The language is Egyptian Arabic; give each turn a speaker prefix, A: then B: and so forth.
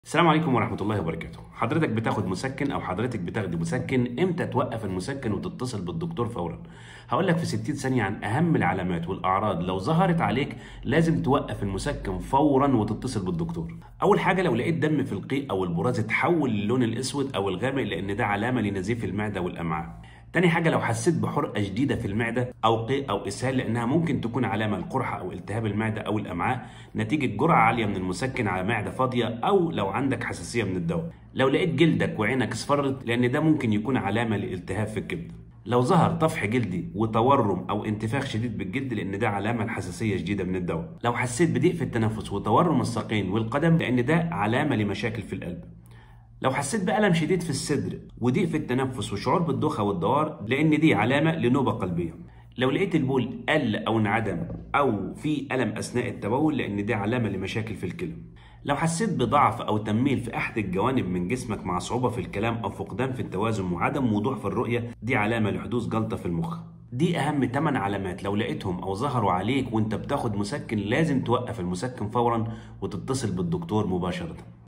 A: السلام عليكم ورحمة الله وبركاته حضرتك بتاخد مسكن أو حضرتك بتاخدي مسكن إمتى توقف المسكن وتتصل بالدكتور فورا هقول لك في 60 ثانية عن أهم العلامات والأعراض لو ظهرت عليك لازم توقف المسكن فورا وتتصل بالدكتور أول حاجة لو لقيت دم في القيء أو البراز اتحول للون الأسود أو الغامق لأن ده علامة لنزيف المعدة والأمعاء تاني حاجة لو حسيت بحرقة شديدة في المعدة أو قيء أو إسهال لأنها ممكن تكون علامة لقرحة أو التهاب المعدة أو الأمعاء نتيجة جرعة عالية من المسكن على معدة فاضية أو لو عندك حساسية من الدواء. لو لقيت جلدك وعينك اصفرت لأن ده ممكن يكون علامة لالتهاب في الكبد. لو ظهر طفح جلدي وتورم او انتفاخ شديد بالجلد لان ده علامه لحساسيه شديده من الدواء لو حسيت بضيق في التنفس وتورم الساقين والقدم لان ده علامه لمشاكل في القلب لو حسيت بألم شديد في الصدر وضيق في التنفس وشعور بالدوخة والدوار لأن دي علامة لنوبة قلبية لو لقيت البول قل أو انعدم أو في ألم أثناء التبول لأن دي علامة لمشاكل في الكلى لو حسيت بضعف أو تنميل في أحد الجوانب من جسمك مع صعوبة في الكلام أو فقدان في التوازن وعدم وضوح في الرؤية دي علامة لحدوث جلطة في المخ دي أهم 8 علامات لو لقيتهم أو ظهروا عليك وأنت بتاخد مسكن لازم توقف المسكن فورا وتتصل بالدكتور مباشرة